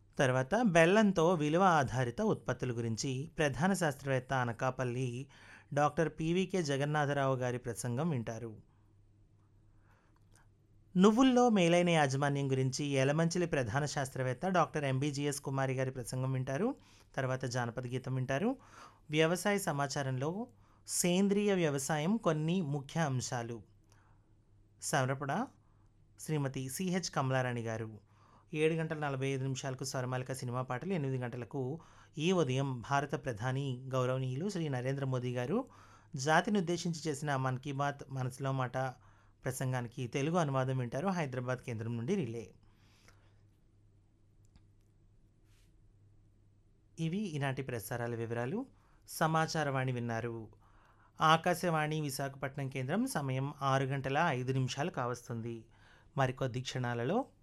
తర్వాత బెల్లంతో విలువ ఆధారిత ఉత్పత్తుల గురించి ప్రధాన శాస్త్రవేత్త అనకాపల్లి డాక్టర్ పీవీకే జగన్నాథరావు గారి ప్రసంగం వింటారు నువ్వుల్లో మేలైన యాజమాన్యం గురించి ఎలమంచిలి ప్రధాన శాస్త్రవేత్త డాక్టర్ ఎంబీజీఎస్ కుమారి గారి ప్రసంగం వింటారు తర్వాత జానపద గీతం వింటారు వ్యవసాయ సమాచారంలో సేంద్రియ వ్యవసాయం కొన్ని ముఖ్య అంశాలు సమర్పణ శ్రీమతి సిహెచ్ కమలారాణి గారు ఏడు గంటల నలభై ఐదు నిమిషాలకు స్వరమాలిక సినిమా పాటలు ఎనిమిది గంటలకు ఈ ఉదయం భారత ప్రధాని గౌరవనీయులు శ్రీ నరేంద్ర మోదీ గారు జాతిని ఉద్దేశించి చేసిన మన్ కీ బాత్ మనసులో మాట ప్రసంగానికి తెలుగు అనువాదం వింటారు హైదరాబాద్ కేంద్రం నుండి రిలే ఇవి ఈనాటి ప్రసారాల వివరాలు సమాచారవాణి విన్నారు ఆకాశవాణి విశాఖపట్నం కేంద్రం సమయం ఆరు గంటల ఐదు నిమిషాలు కావస్తుంది మరికొద్ది క్షణాలలో